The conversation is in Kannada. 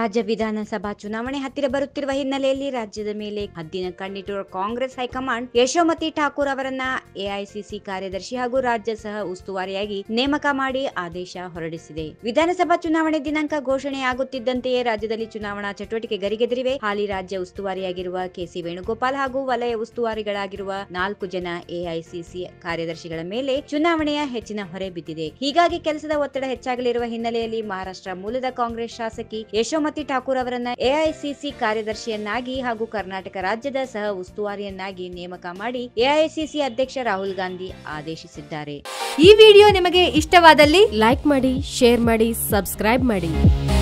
ರಾಜ್ಯ ವಿಧಾನಸಭಾ ಚುನಾವಣೆ ಹತ್ತಿರ ಬರುತ್ತಿರುವ ಹಿನ್ನೆಲೆಯಲ್ಲಿ ರಾಜ್ಯದ ಮೇಲೆ ಹದ್ದಿನ ಕಣ್ಣಿಟ್ಟಿರುವ ಕಾಂಗ್ರೆಸ್ ಹೈಕಮಾಂಡ್ ಯಶೋಮತಿ ಠಾಕೂರ್ ಅವರನ್ನ ಎಐಸಿಸಿ ಕಾರ್ಯದರ್ಶಿ ಹಾಗೂ ರಾಜ್ಯ ಸಹ ಉಸ್ತುವಾರಿಯಾಗಿ ನೇಮಕ ಮಾಡಿ ಆದೇಶ ಹೊರಡಿಸಿದೆ ವಿಧಾನಸಭಾ ಚುನಾವಣೆ ದಿನಾಂಕ ಘೋಷಣೆಯಾಗುತ್ತಿದ್ದಂತೆಯೇ ರಾಜ್ಯದಲ್ಲಿ ಚುನಾವಣಾ ಚಟುವಟಿಕೆ ಗರಿಗೆದರಿವೆ ಹಾಲಿ ರಾಜ್ಯ ಉಸ್ತುವಾರಿಯಾಗಿರುವ ಕೆಸಿ ವೇಣುಗೋಪಾಲ್ ಹಾಗೂ ವಲಯ ಉಸ್ತುವಾರಿಗಳಾಗಿರುವ ನಾಲ್ಕು ಜನ ಎಐಸಿಸಿ ಕಾರ್ಯದರ್ಶಿಗಳ ಮೇಲೆ ಚುನಾವಣೆಯ ಹೆಚ್ಚಿನ ಹೊರೆ ಬಿದ್ದಿದೆ ಹೀಗಾಗಿ ಕೆಲಸದ ಒತ್ತಡ ಹೆಚ್ಚಾಗಲಿರುವ ಹಿನ್ನೆಲೆಯಲ್ಲಿ ಮಹಾರಾಷ್ಟ್ರ ಮೂಲದ ಕಾಂಗ್ರೆಸ್ ಶಾಸಕಿ ಯಶೋಮತಿ ಠಾಕೂರ್ ಅವರನ್ನ ಎಐಸಿಸಿ ಕಾರ್ಯದರ್ಶಿಯನ್ನಾಗಿ ಹಾಗೂ ಕರ್ನಾಟಕ ರಾಜ್ಯದ ಸಹ ಉಸ್ತುವಾರಿಯನ್ನಾಗಿ ನೇಮಕ ಮಾಡಿ ಎಐಸಿಸಿ ಅಧ್ಯಕ್ಷ ರಾಹುಲ್ ಗಾಂಧಿ ಆದೇಶಿಸಿದ್ದಾರೆ ಈ ವಿಡಿಯೋ ನಿಮಗೆ ಇಷ್ಟವಾದಲ್ಲಿ ಲೈಕ್ ಮಾಡಿ ಶೇರ್ ಮಾಡಿ ಸಬ್ಸ್ಕ್ರೈಬ್ ಮಾಡಿ